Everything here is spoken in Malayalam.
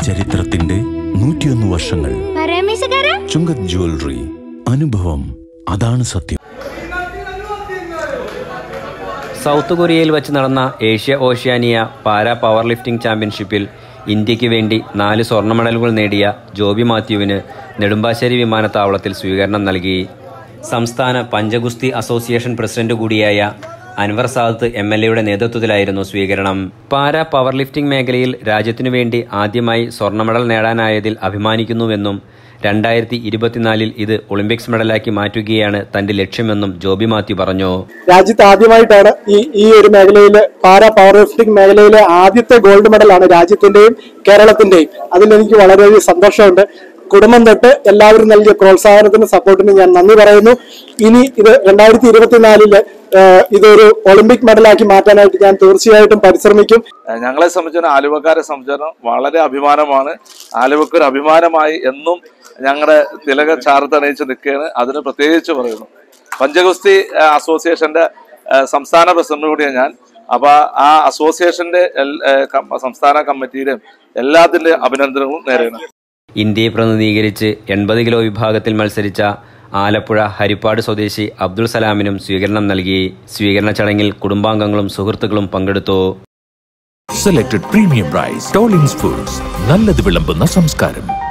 ചരിത്രത്തിന്റെ നൂറ്റിയൊന്ന് വർഷങ്ങൾ പരമേശക്കാരാ ചുങ്കത് ജ്വല്ലറി അനുഭവം അതാണ് സത്യം സൗത്ത് കൊറിയയിൽ വച്ച് നടന്ന Asia Oceania para powerlifting ചാമ്പ്യൻഷിപ്പിൽ ഇന്ത്യക്ക് വേണ്ടി നാല് സ്വർണ്ണ മെഡലുകൾ നേടിയ ജോബി മാത്യുവിന് നെടുമ്പാശ്ശേരി വിമാനത്താവളത്തിൽ സ്വീകരണം നൽകി സംസ്ഥാന പഞ്ചഗുസ്തി അസോസിയേഷൻ പ്രസിഡന്റ് കൂടിയായ അൻവർ സാദത്ത് എം എൽ എയുടെ നേതൃത്വത്തിലായിരുന്നു സ്വീകരണം പാരാ പവർ ലിഫ്റ്റിംഗ് മേഖലയിൽ രാജ്യത്തിനു വേണ്ടി ആദ്യമായി സ്വർണ്ണ മെഡൽ നേടാനായതിൽ അഭിമാനിക്കുന്നുവെന്നും രണ്ടായിരത്തി ഇരുപത്തിനാലിൽ ഇത് ഒളിമ്പിക്സ് മെഡലാക്കി മാറ്റുകയാണ് തന്റെ ലക്ഷ്യമെന്നും ജോബി മാത്യു പറഞ്ഞു രാജ്യത്ത് ആദ്യമായിട്ടാണ് ഈ ഈ ഒരു മേഖലയിലെ പാരാ പവർ ലിഫ്റ്റിംഗ് മേഖലയിലെ ആദ്യത്തെ ഗോൾഡ് മെഡലാണ് രാജ്യത്തിന്റെയും കേരളത്തിന്റെയും അതിൽ എനിക്ക് വളരെയധികം സന്തോഷമുണ്ട് കുടുംബം തൊട്ട് എല്ലാവരും നൽകിയ പ്രോത്സാഹനത്തിനും സപ്പോർട്ടിനും ഞാൻ നന്ദി പറയുന്നു ഇനി ഇത് രണ്ടായിരത്തി ഇരുപത്തിനാലില് ഇതൊരു ഒളിമ്പിക് മെഡലാക്കി മാറ്റാനായിട്ട് ഞാൻ തീർച്ചയായിട്ടും പരിശ്രമിക്കും ഏഹ് ഞങ്ങളെ സംബന്ധിച്ചിടത്തോളം ആലുവക്കാരെ സംബന്ധിച്ചിടത്തോളം വളരെ അഭിമാനമാണ് ആലുവക്ക് ഒരു അഭിമാനമായി എന്നും ഞങ്ങളുടെ തിലക ചാർത്തണയിച്ച് നിൽക്കുകയാണ് അതിന് പ്രത്യേകിച്ച് പറയുന്നു പഞ്ചഗുസ്തി ഏഹ് അസോസിയേഷന്റെ ഏഹ് സംസ്ഥാന പ്രസിഡന്റ് കൂടിയാണ് ഞാൻ അപ്പൊ ആ അസോസിയേഷന്റെ എൽ- ഏഹ് കം- സംസ്ഥാന കമ്മിറ്റിയിലും എല്ലാത്തിന്റെ അഭിനന്ദനങ്ങളും നേരുന്നു ഇന്ത്യയെ പ്രതിനിധീകരിച്ച് എൺപത് കിലോ വിഭാഗത്തിൽ മത്സരിച്ച ആലപ്പുഴ ഹരിപ്പാട് സ്വദേശി അബ്ദുൾ സലാമിനും സ്വീകരണം നൽകി സ്വീകരണ ചടങ്ങിൽ കുടുംബാംഗങ്ങളും സുഹൃത്തുക്കളും പങ്കെടുത്തു സെലക്ടഡ് പ്രീമിയം റൈസ് ടോളിംഗ്സ് ഫുഡ്സ് നല്ലത് വിളമ്പുന്ന സംസ്കാരം